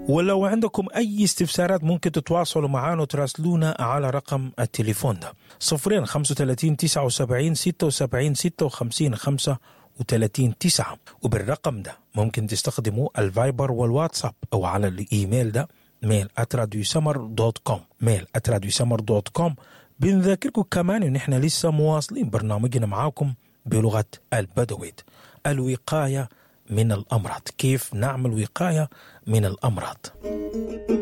ولو عندكم أي استفسارات ممكن تتواصلوا معنا وتراسلونا على رقم التليفون ده صفرين خمسة وتلاتين تسعة وسبعين ستة وسبعين ستة وخمسين خمسة وتلاتين تسعة وبالرقم ده ممكن تستخدموا الفايبر والواتساب أو على الإيميل ده ميل @راديوسمر دوت كوم ميل @راديوسمر دوت كوم بنذكركم كمان إن إحنا لسه مواصلين برنامجنا معاكم بلغة البدويت الوقاية من الأمراض كيف نعمل وقاية من الأمراض